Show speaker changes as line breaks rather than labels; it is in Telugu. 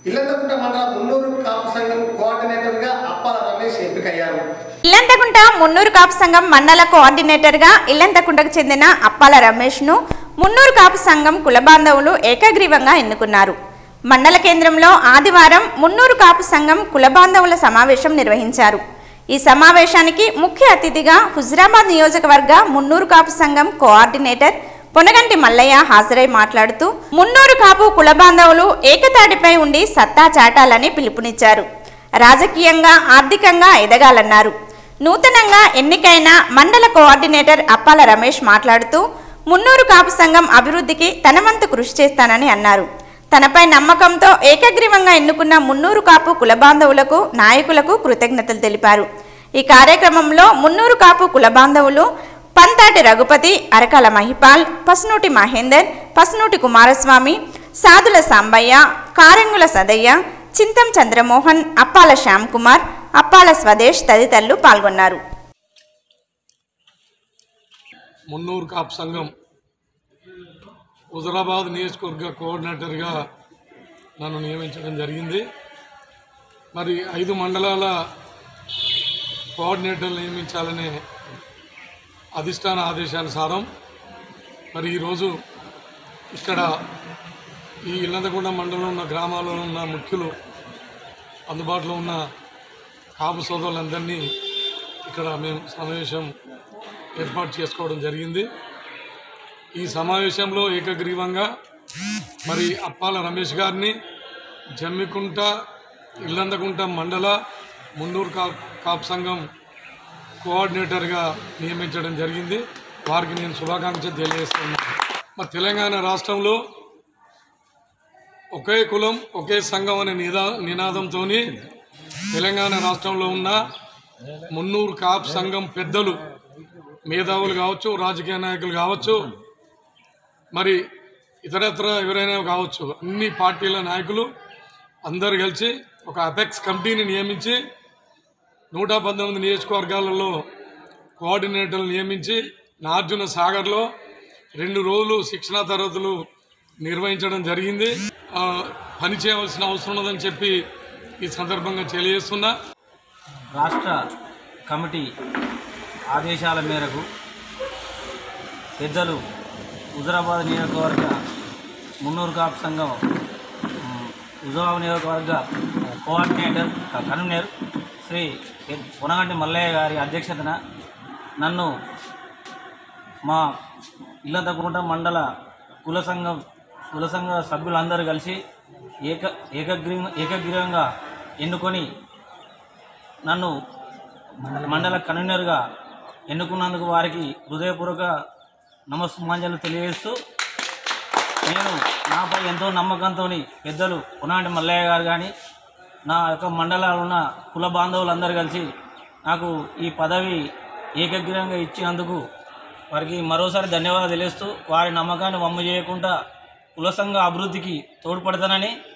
ఇల్లంతకుంట మండల మున్నూరు కాపు సంఘం కోఆర్డినేటర్గా అప్పాల రమేష్ ఎంపికయ్యారు
ఇల్లంతకుంట మున్నూరు కాపు సంఘం మండల కోఆర్డినేటర్గా ఇల్లంతకుంటకు చెందిన అప్పాల రమేష్ను మున్నూరు కాపు సంఘం కులబాంధవులు ఏకగ్రీవంగా ఎన్నుకున్నారు మండల కేంద్రంలో ఆదివారం మున్నూరు కాపు సంఘం కులబాంధవుల సమావేశం నిర్వహించారు ఈ సమావేశానికి ముఖ్య అతిథిగా హుజరాబాద్ నియోజకవర్గ మున్నూరు కాపు సంఘం కోఆర్డినేటర్ పొనగంటి మల్లయ్య హాజరై మాట్లాడుతూ మున్నూరు కాపు కులబాంధవులు ఏకతాటిపై ఉండి సత్తా చాటాలని పిలుపునిచ్చారు రాజకీయంగా ఆర్థికంగా ఎదగాలన్నారు నూతనంగా ఎన్నికైన మండల కోఆర్డినేటర్ అప్పాల రమేష్ మాట్లాడుతూ మున్నూరు కాపు సంఘం అభివృద్ధికి తన వంతు కృషి చేస్తానని అన్నారు తనపై నమ్మకంతో ఏకగ్రీవంగా ఎన్నుకున్న మున్నూరు కాపు కులబాంధవులకు నాయకులకు కృతజ్ఞతలు తెలిపారు ఈ కార్యక్రమంలో మున్నూరు కాపు కులబాంధవులు పంతాటి రఘుపతి అరకాల మహిపాల్ పసునూటి మహేందర్ పసునూటి కుమారస్వామి సాదుల సాంబయ్య కారంగుల సదయ్య చింతం చంద్రమోహన్ అప్పాల శ్యామ్ కుమార్ అప్పాల స్వదేశ్ తదితరులు పాల్గొన్నారు
మున్నూరు కాపు సంఘం హుజరాబాద్ నియోజకవర్గ కోఆర్డినేటర్గా నన్ను నియమించడం జరిగింది మరి ఐదు మండలాల కోఆర్డినేటర్లు నియమించాలనే అధిష్టాన ఆదేశానుసారం మరి ఈరోజు ఇక్కడ ఈ ఇల్లందగూడ మండలంలో ఉన్న గ్రామాల్లో ఉన్న ముఖ్యులు అందుబాటులో ఉన్న కాపు సోదరులందరినీ ఇక్కడ మేము సమావేశం ఏర్పాటు చేసుకోవడం జరిగింది ఈ సమావేశంలో ఏకగ్రీవంగా మరి అప్పాల రమేష్ గారిని జమ్మికుంట ఇల్లందకుంట మండల మున్నూరు కా కాపు సంఘం కోఆర్డినేటర్గా నియమించడం జరిగింది వారికి నేను శుభాకాంక్షలు తెలియజేస్తున్నాను మరి తెలంగాణ రాష్ట్రంలో ఒకే కులం ఒకే సంఘం అనే నిదా నినాదంతో తెలంగాణ రాష్ట్రంలో ఉన్న మున్నూరు కాపు సంఘం పెద్దలు మేధావులు కావచ్చు రాజకీయ నాయకులు కావచ్చు మరి ఇతరత్ర ఎవరైనా కావచ్చు అన్ని పార్టీల నాయకులు అందరు కలిసి ఒక అపెక్స్ కమిటీని నియమించి నూట పంతొమ్మిది నియోజకవర్గాలలో కోఆర్డినేటర్లు నియమించి నార్జున సాగర్లో రెండు రోజులు శిక్షణా తరగతులు నిర్వహించడం జరిగింది ఆ, పని చేయవలసిన అవసరం ఉన్నదని చెప్పి ఈ సందర్భంగా తెలియజేస్తున్నా
రాష్ట్ర కమిటీ ఆదేశాల మేరకు పెద్దలు హుజరాబాద్ నియోజకవర్గ మున్నూరు కాపు సంఘం ఉమ్, హుజరాబాద్ నియోజకవర్గ కోఆర్డినేటర్ క- కన్వీనర్ శ్రీ ఎ- పొనగంటి మల్లయ్య గారి అధ్యక్షతన నన్ను మా ఇల్లంతకుంట మండల కుల సంఘం కుల సంఘ సభ్యులందరూ కలిసి ఏక ఏకగ్రీ ఏకగ్రీవంగా ఎన్నుకొని నన్ను మండల కన్వీనర్గా ఎన్నుకున్నందుకు వారికి హృదయపూర్వక నమస్మాంజలు తెలియజేస్తూ నేను నాపై ఎంతో నమ్మకంతో పెద్దలు పునాటి మల్లయ్య గారు కానీ నా యొక్క మండలాలు ఉన్న కుల బాంధవులందరూ కలిసి నాకు ఈ పదవి ఏకగ్రీవంగా ఇచ్చినందుకు వారికి మరోసారి ధన్యవాదాలు తెలియజేస్తూ వారి నమ్మకాన్ని వమ్ము చేయకుండా కుల సంఘ అభివృద్ధికి తోడ్పడతానని